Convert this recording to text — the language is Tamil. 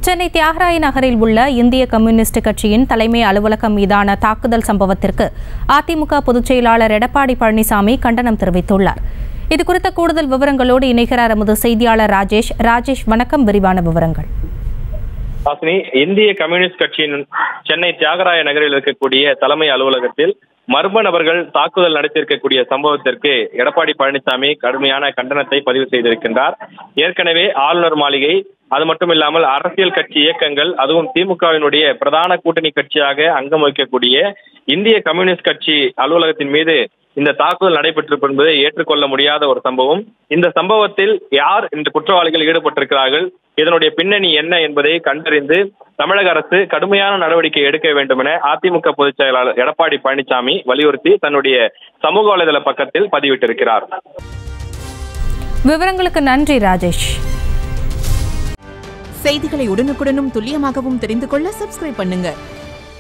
சென்னை தியாகராய நகரில் உள்ள இந்திய கம்யூனிஸ்ட் கட்சியின் தலைமை அலுவலகம் மீதான தாக்குதல் சம்பவத்திற்கு அதிமுக பொதுச் செயலாளர் எடப்பாடி பழனிசாமி கண்டனம் தெரிவித்துள்ளார் இதுகுறித்த கூடுதல் விவரங்களோடு இணைகிறார் எமது செய்தியாளர் ராஜேஷ் ராஜேஷ் வணக்கம் விரிவான விவரங்கள் ஹாசினி இந்திய கம்யூனிஸ்ட் கட்சியின் சென்னை தியாகராய நகரில் இருக்கக்கூடிய தலைமை அலுவலகத்தில் மர்ம நபர்கள் தாக்குதல் நடத்தியிருக்கக்கூடிய சம்பவத்திற்கு எடப்பாடி பழனிசாமி கடுமையான கண்டனத்தை பதிவு செய்திருக்கின்றார் ஏற்கனவே ஆளுநர் மாளிகை அது மட்டும் இல்லாமல் அரசியல் கட்சி இயக்கங்கள் அதுவும் திமுகவினுடைய பிரதான கூட்டணி கட்சியாக அங்கம் வகிக்கக்கூடிய இந்திய கம்யூனிஸ்ட் கட்சி அலுவலகத்தின் மீது இந்த தாக்குதல் நடைபெற்றிருப்பது என்பதை ஏற்றுக்கொள்ள முடியாத ஒரு சம்பவம் இந்த சம்பவத்தில் யார் இந்த குற்றவாளிகள் ஈடுபட்டிருக்கிறார்கள் இதனுடைய பின்னணி என்ன என்பதை கண்டறிந்து தமிழக அரசு கடுமையான நடவடிக்கை எடுக்க வேண்டும் என அதிமுக பொதுச் செயலாளர் எடப்பாடி பழனிசாமி வலியுறுத்தி தன்னுடைய சமூக வலைதள பக்கத்தில் பதிவிட்டிருக்கிறார் விவரங்களுக்கு நன்றி ராஜேஷ் செய்திகளை உடனுக்குடனும் துல்லியமாகவும் தெரிந்து கொள்ள சப்ஸ்கிரைப் பண்ணுங்க